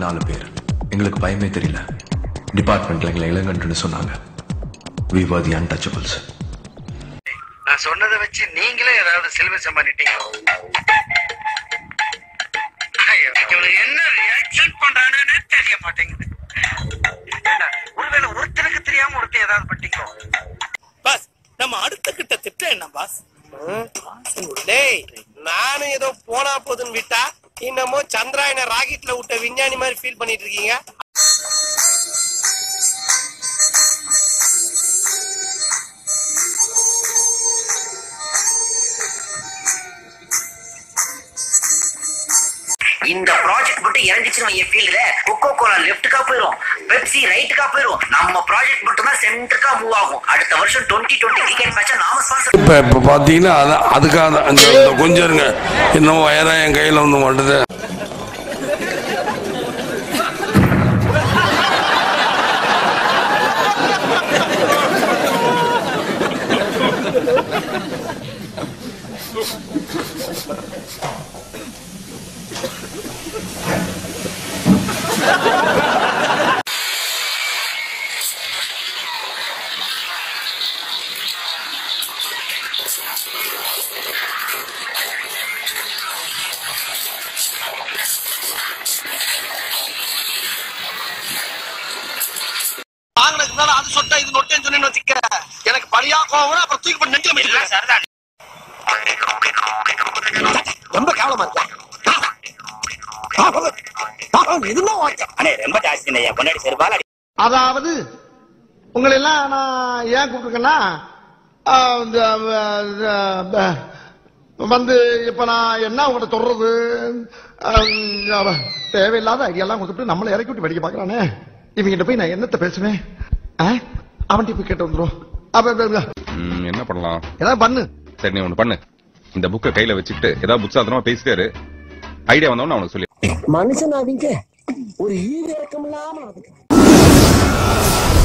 நாலு பேர் எங்களுக்கு பயமே தெரியல டிபார்ட்மெண்ட்ல எங்களை இளங்கன்றுன்னு சொன்னாங்க வி வர் தி அன்டச்சபிள்ஸ் நான் சொன்னதை வச்சு நீங்களே ஏதாவது சிலுமிசம் பண்ணிட்டீங்க ஐயோ, இவனுக்கு என்ன ரியாக்ஷன் பண்றானுன்னு தெரிய மாட்டேங்குது ஏண்டா, ஒருவேளை ஒருத்தருக்கு தெரியாம ஒருத்தர் ஏதாவது பண்ணிட்டீங்களோ பாஸ் நம்ம அடுத்த கிட்ட திட்டம் என்ன பாஸ் டேய் நானும் ஏதோ போனா போதுன்னு விட்டா இன்னமும் சந்திராயன ராக்கெட்ல விட்ட விஞ்ஞானி மாதிரி ஃபீல் பண்ணிட்டு இருக்கீங்க இந்த ப்ராஜெக்ட் மட்டும் இறங்கிச்சுன்னு என் ஃபீல்டுல கொக்கோ கோலா லெஃப்ட்டுக்கா போயிரும் பெப்சி ரைட்டுக்கா போயிரும் நம்ம ப்ராஜெக்ட் மட்டும் தான் சென்டருக்கா மூவ் ஆகும் அடுத்த வருஷம் டுவெண்ட்டி டுவெண்ட்டி கிரிக்கெட் மேட்சை நாம ஸ்பான்சர் இப்ப இப்ப பாத்தீங்கன்னா அதான் அதுக்காக தான் இந்த இந்த கொஞ்சம் இருங்க இன்னும் வயரா என் கையில வந்து மாட்டுது வாங்கினதுக்கு மேல அது சொட்டா இது நொட்டேன்னு சொன்னேன்னு வச்சுக்க எனக்கு பழியா கோவம் வரும், அப்புறம் தூக்கி போட்டு நெஞ்சில மிதிப்பேன். சரிதான் ரொம்ப கேவலமா இருக்கா அண்ணே ரொம்ப ஜாஸ்தி என் பொன்னாடி செருப்பால அதாவது உங்களை எல்லாம் நான் ஏன் கூப்பிட்டுருக்கேன்னா ஆஹ், இந்த, ஆஹ், இந்த, ஆஹ், வந்து இப்ப நான் என்ன உங்கள்கிட்ட சொல்றது ஆஹ், தேவையில்லாத ஐடியெல்லாம் கொடுத்துட்டு நம்மளை இறக்கி விட்டு வெடிக்க பாக்குறானே இவங்கிட்ட போய் நான் என்னத்த பேசுவேன் அவன் போய் கேட்டு வந்துடும் அப்ப அப்ப, அப்ப, ம், என்ன பண்ணலாம் ஏதாவது பண்ணு சரி நீ ஒண்ணு பண்ணு இந்த புக்கை கையில வச்சுக்கிட்டு ஏதாவது புட்சாதனமா பேசிட்டாரு ஐடியா வந்தோன்னு அவனுக்கு சொல்லி மனுஷனாவீங்க ஒரு ஈவு இறக்கம் இல்லாம